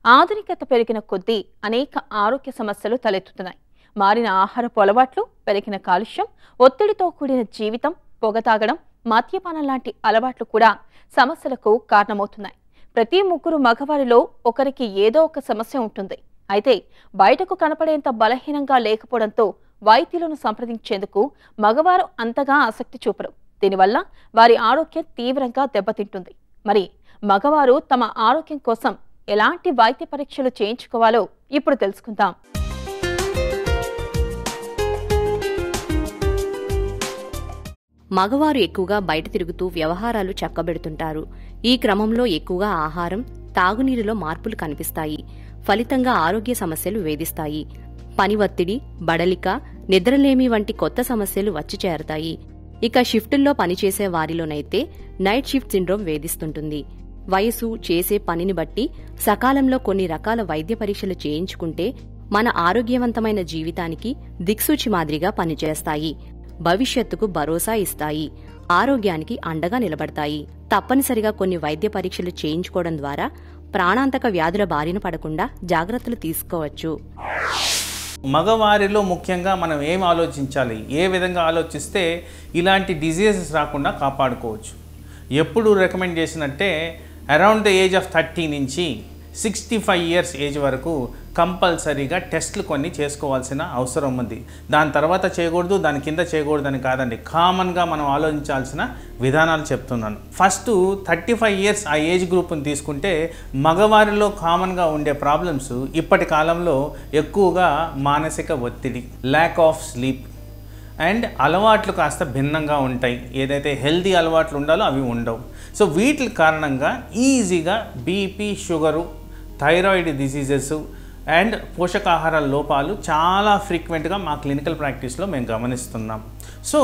ఆధునికత పెరిగిన కొద్దీ అనేక ఆరోగ్య సమస్యలు తలెత్తుతున్నాయి మారిన ఆహారపు అలవాట్లు పెరిగిన కాలుష్యం ఒత్తిడితో కూడిన జీవితం పొగ తాగడం మద్యపానం లాంటి అలవాట్లు కూడా సమస్యలకు కారణమవుతున్నాయి ప్రతి ముగ్గురు మగవారిలో ఒకరికి ఏదో ఒక సమస్య ఉంటుంది అయితే బయటకు కనపడేంత బలహీనంగా లేకపోవడంతో వైద్యులను సంప్రదించేందుకు మగవారు అంతగా ఆసక్తి చూపరు దీనివల్ల వారి ఆరోగ్యం తీవ్రంగా దెబ్బతింటుంది మరి మగవారు తమ ఆరోగ్యం కోసం ఎలాంటి వైద్య పరీక్షలు చేయించుకోవాలో ఇప్పుడు తెలుసుకుందాం మగవారు ఎక్కువగా బయట తిరుగుతూ వ్యవహారాలు చక్కబెడుతుంటారు ఈ క్రమంలో ఎక్కువగా ఆహారం తాగునీరులో మార్పులు కనిపిస్తాయి ఫలితంగా ఆరోగ్య సమస్యలు వేధిస్తాయి పని ఒత్తిడి బడలిక నిద్రలేమి వంటి కొత్త సమస్యలు వచ్చి చేరతాయి ఇక షిఫ్టుల్లో పనిచేసే వారిలోనైతే నైట్ షిఫ్ట్ సిండ్రోమ్ వేధిస్తుంటుంది వయసు చేసే పనిని బట్టి సకాలంలో కొన్ని రకాల వైద్య పరీక్షలు చేయించుకుంటే మన ఆరోగ్యవంతమైన జీవితానికి దిక్సూచి మాదిరిగా పనిచేస్తాయి భవిష్యత్తుకు భరోసా ఇస్తాయి ఆరోగ్యానికి అండగా నిలబడతాయి తప్పనిసరిగా కొన్ని వైద్య పరీక్షలు చేయించుకోవడం ద్వారా ప్రాణాంతక వ్యాధుల బారిన పడకుండా జాగ్రత్తలు తీసుకోవచ్చు మగవారిలో ముఖ్యంగా మనం ఏం ఆలోచించాలి ఏ విధంగా ఆలోచిస్తే ఇలాంటి డిజీజెస్ రాకుండా కాపాడుకోవచ్చు ఎప్పుడు రికమెండ్ చేసినట్టే around the age of thirty నుంచి సిక్స్టీ ఫైవ్ ఇయర్స్ ఏజ్ వరకు కంపల్సరీగా టెస్ట్లు కొన్ని చేసుకోవాల్సిన అవసరం ఉంది దాని తర్వాత చేయకూడదు దాని కింద చేయకూడదు అని కాదండి కామన్గా మనం ఆలోచించాల్సిన విధానాలు చెప్తున్నాను ఫస్ట్ థర్టీ ఫైవ్ ఇయర్స్ ఆ ఏజ్ గ్రూప్ని తీసుకుంటే మగవారిలో కామన్గా ఉండే ప్రాబ్లమ్స్ ఇప్పటి కాలంలో ఎక్కువగా మానసిక ఒత్తిడి ల్యాక్ ఆఫ్ స్లీప్ అండ్ అలవాట్లు కాస్త భిన్నంగా ఉంటాయి ఏదైతే హెల్దీ అలవాట్లు ఉండాలో అవి ఉండవు సో వీటి కారణంగా ఈజీగా BP sugar thyroid diseases and పోషకాహార లోపాలు చాలా ఫ్రీక్వెంట్గా మా క్లినికల్ ప్రాక్టీస్లో మేము గమనిస్తున్నాం so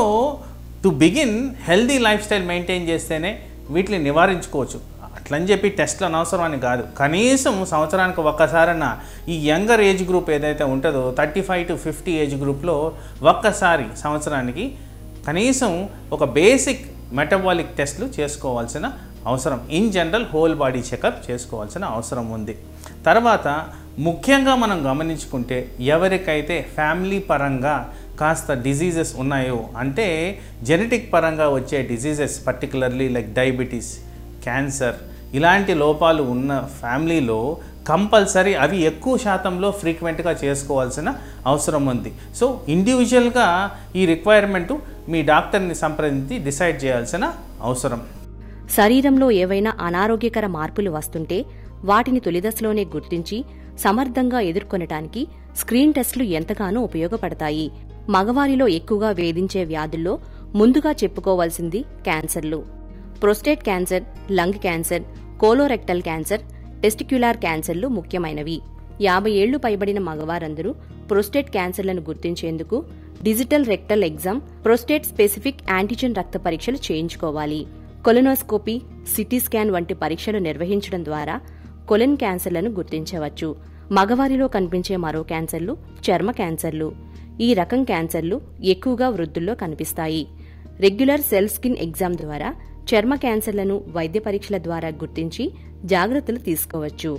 to begin healthy life style maintain చేస్తేనే వీటిని నివారించుకోవచ్చు అట్లని చెప్పి టెస్ట్లు అనవసరం అని కాదు కనీసం సంవత్సరానికి ఒక్కసారన్నా ఈ యంగర్ ఏజ్ గ్రూప్ ఏదైతే ఉంటుందో thirty five to fifty age గ్రూప్లో ఒక్కసారి సంవత్సరానికి కనీసం ఒక బేసిక్ మెటబాలిక్ టెస్ట్లు చేసుకోవాల్సిన అవసరం in general whole body checkup చేసుకోవాల్సిన అవసరం ఉంది తర్వాత ముఖ్యంగా మనం గమనించుకుంటే ఎవరికైతే ఫ్యామిలీ పరంగా కాస్త డిజీజెస్ ఉన్నాయో అంటే జెనెటిక్ పరంగా వచ్చే diseases particularly like diabetes cancer ఇలాంటి లోపాలు ఉన్న ఫ్యామిలీలో కంపల్సరీ అవి ఎక్కువ శాతంలో ఫ్రీక్వెంట్గా చేసుకోవాల్సిన అవసరం ఉంది సో ఇండివిజువల్గా ఈ రిక్వైర్మెంటు మీ డాక్టర్ని సంప్రదించి డిసైడ్ చేయాల్సిన అవసరం శరీరంలో ఏవైనా అనారోగ్యకర మార్పులు వస్తుంటే వాటిని తొలిదశలోనే గుర్తించి సమర్థంగా ఎదుర్కొనటానికి స్క్రీన్ టెస్టులు ఎంతగానో ఉపయోగపడతాయి మగవారిలో ఎక్కువగా వేధించే వ్యాధుల్లో ముందుగా చెప్పుకోవాల్సింది క్యాన్సర్లు prostate cancer lung cancer colorectal cancer testicular క్యాన్సర్లు ముఖ్యమైనవి యాభై ఏళ్లు పైబడిన మగవారందరూ ప్రొస్టేట్ క్యాన్సర్లను గుర్తించేందుకు digital rectal exam prostate specific antigen రక్త పరీక్షలు చేయించుకోవాలి కొలనోస్కోపీ సిటీ స్కాన్ వంటి పరీక్షలు నిర్వహించడం ద్వారా కొలెన్ క్యాన్సర్లను గుర్తించవచ్చు మగవారిలో కనిపించే మరో క్యాన్సర్లు చర్మ క్యాన్సర్లు ఈ రకం క్యాన్సర్లు ఎక్కువగా వృద్ధుల్లో కనిపిస్తాయి రెగ్యులర్ సెల్ స్కిన్ ఎగ్జామ్ ద్వారా చర్మ క్యాన్సర్లను వైద్య పరీక్షల ద్వారా గుర్తించి జాగ్రత్తలు తీసుకోవచ్చు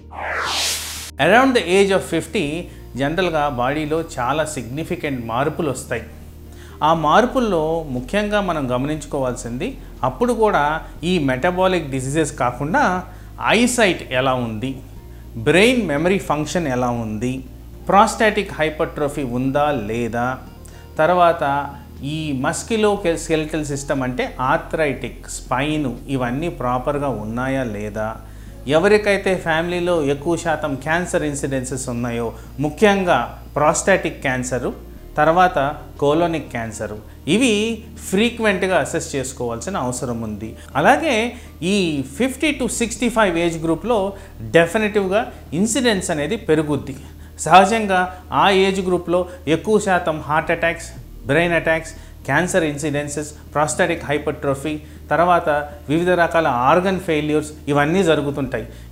around the age of fifty జనరల్గా బాడీలో చాలా సిగ్నిఫికెంట్ మార్పులు వస్తాయి ఆ మార్పుల్లో ముఖ్యంగా మనం గమనించుకోవాల్సింది అప్పుడు కూడా ఈ మెటబాలిక్ డిసీజెస్ కాకుండా ఐసైట్ ఎలా ఉంది బ్రెయిన్ మెమరీ ఫంక్షన్ ఎలా ఉంది ప్రాస్టాటిక్ హైపర్ట్రోఫీ ఉందా లేదా తర్వాత ఈ మస్కిలో స్కెలిటల్ సిస్టమ్ అంటే ఆర్థరైటిక్ స్పైన్ ఇవన్నీ ప్రాపర్గా ఉన్నాయా లేదా ఎవరికైతే ఫ్యామిలీలో ఎక్కువ శాతం క్యాన్సర్ ఇన్సిడెన్సెస్ ఉన్నాయో ముఖ్యంగా ప్రాస్టాటిక్ క్యాన్సరు తర్వాత కోలోనిక్ క్యాన్సరు ఇవి ఫ్రీక్వెంట్గా అసెస్ చేసుకోవాల్సిన అవసరం ఉంది అలాగే ఈ fifty to sixty five age గ్రూప్లో డెఫినెటివ్గా ఇన్సిడెన్స్ అనేది పెరుగుద్ది సహజంగా ఆ ఏజ్ గ్రూప్లో ఎక్కువ శాతం heart attacks brain attacks cancer incidences prostatic hypertrophy తర్వాత వివిధ రకాల ఆర్గన్ ఫెయిల్యూర్స్ ఇవన్నీ జరుగుతుంటాయి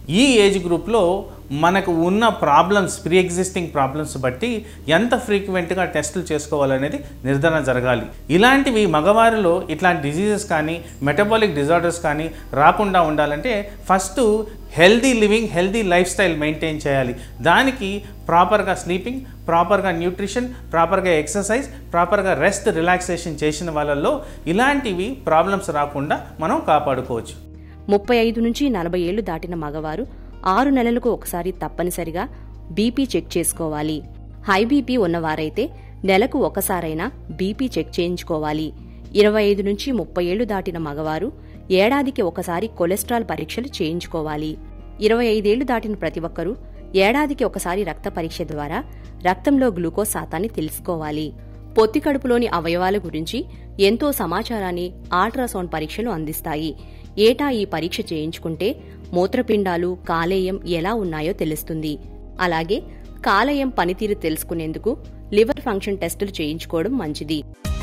ఈ ఏజ్ గ్రూప్లో మనకు ఉన్న ప్రాబ్లమ్స్ ప్రీ ఎగ్జిస్టింగ్ ప్రాబ్లమ్స్ బట్టి ఎంత ఫ్రీక్వెంట్గా టెస్టులు చేసుకోవాలనేది నిర్ధారణ జరగాలి ఇలాంటివి మగవారిలో ఇట్లాంటి డిజీజెస్ కానీ మెటబాలిక్ డిజార్డర్స్ కానీ రాకుండా ఉండాలంటే first healthy living healthy life style maintain చేయాలి దానికి ప్రాపర్గా స్లీపింగ్ ప్రాపర్గా న్యూట్రిషన్ ప్రాపర్గా ఎక్సర్సైజ్ ప్రాపర్గా రెస్ట్ రిలాక్సేషన్ చేసిన వాళ్ళల్లో ఇలాంటివి ప్రాబ్లమ్స్ రాకుండా మనం కాపాడుకోవచ్చు ముప్పై ఐదు నుంచి నలభై ఏళ్లు దాటిన మగవారు ఆరు నెలలకు ఒకసారి తప్పనిసరిగా బీపీ చెక్ చేసుకోవాలి హై బీపీ ఉన్నవారైతే నెలకు ఒకసారైనా బీపీ చెక్ చేయించుకోవాలి ఇరవై ఐదు నుంచి ముప్పై ఏళ్లు దాటిన మగవారు ఏడాదికి ఒకసారి కొలెస్ట్రాల్ పరీక్షలు చేయించుకోవాలి ఇరవై ఐదేళ్లు దాటిన ప్రతి ఒక్కరూ ఏడాదికి ఒకసారి రక్త పరీక్ష ద్వారా రక్తంలో గ్లూకోజ్ శాతాన్ని తెలుసుకోవాలి పొత్తి కడుపులోని అవయవాల గురించి ఎంతో సమాచారాన్ని అల్ట్రాసౌండ్ పరీక్షలు అందిస్తాయి ఏటా ఈ పరీక్ష చేయించుకుంటే మూత్రపిండాలు కాలేయం ఎలా ఉన్నాయో తెలుస్తుంది అలాగే కాలేయం పనితీరు తెలుసుకునేందుకు లివర్ ఫంక్షన్ టెస్టులు చేయించుకోవడం మంచిది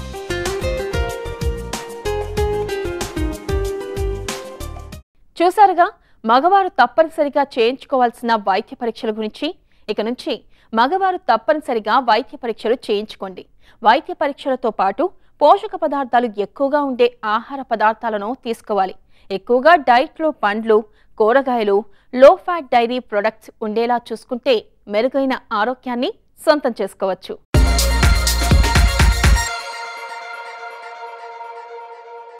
చూసారుగా మగవారు తప్పనిసరిగా చేయించుకోవాల్సిన వైద్య పరీక్షల గురించి ఇక నుంచి మగవారు తప్పనిసరిగా వైద్య పరీక్షలు చేయించుకోండి వైద్య పరీక్షలతో పాటు పోషక పదార్థాలు ఎక్కువగా ఉండే ఆహార పదార్థాలను తీసుకోవాలి ఎక్కువగా డైట్లో పండ్లు కూరగాయలు లో ఫ్యాట్ డైరీ ప్రొడక్ట్స్ ఉండేలా చూసుకుంటే మెరుగైన ఆరోగ్యాన్ని సొంతం చేసుకోవచ్చు